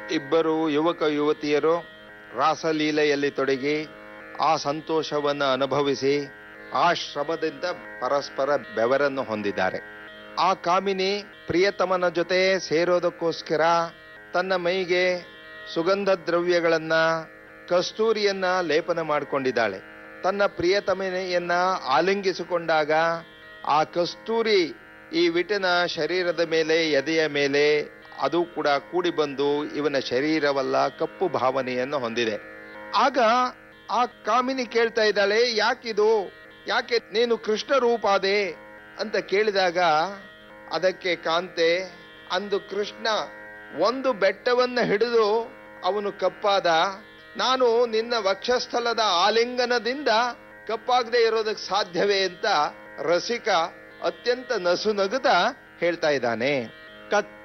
ಇಬ್ಬರು ಯುವಕ ಯುವತಿಯರು ರಾಸಲೀಲೆಯಲ್ಲಿ ತೊಡಗಿ ಆ ಸಂತೋಷವನ್ನು ಅನುಭವಿಸಿ ಆ ಶ್ರಮದಿಂದ ಪರಸ್ಪರ ಬೆವರನ್ನು ಹೊಂದಿದ್ದಾರೆ ಆ ಕಾಮಿನಿ ಪ್ರಿಯತಮನ ಜೊತೆ ಸೇರೋದಕ್ಕೋಸ್ಕರ ತನ್ನ ಮೈಗೆ ಸುಗಂಧ ದ್ರವ್ಯಗಳನ್ನ ಕಸ್ತೂರಿಯನ್ನ ಲೇಪನ ಮಾಡಿಕೊಂಡಿದ್ದಾಳೆ ತನ್ನ ಪ್ರಿಯತಮನೆಯನ್ನ ಆಲಿಂಗಿಸಿಕೊಂಡಾಗ ಆ ಕಸ್ತೂರಿ ಈ ವಿಟನ ಶರೀರದ ಮೇಲೆ ಎದೆಯ ಮೇಲೆ ಅದು ಕೂಡ ಕೂಡಿ ಬಂದು ಇವನ ಶರೀರವಲ್ಲ ಕಪ್ಪು ಭಾವನೆಯನ್ನು ಹೊಂದಿದೆ ಆಗ ಆ ಕಾಮಿನಿ ಕೇಳ್ತಾ ಇದ್ದಾಳೆ ಯಾಕಿದು ಯಾಕೆ ನೀನು ಕೃಷ್ಣ ರೂಪಾದೆ ಅಂತ ಕೇಳಿದಾಗ ಅದಕ್ಕೆ ಕಾಂತೆ ಅಂದು ಕೃಷ್ಣ ಒಂದು ಬೆಟ್ಟವನ್ನ ಹಿಡಿದು ಅವನು ಕಪ್ಪಾದ ನಾನು ನಿನ್ನ ವಕ್ಷಸ್ಥಲದ ಆಲಿಂಗನದಿಂದ ಕಪ್ಪಾಗದೆ ಇರೋದಕ್ಕೆ ಸಾಧ್ಯವೇ ಅಂತ ರಸಿಕ ಅತ್ಯಂತ ನಸು ನಗುತ್ತಾ ಹೇಳ್ತಾ ಇದ್ದಾನೆ ಕತ್ತ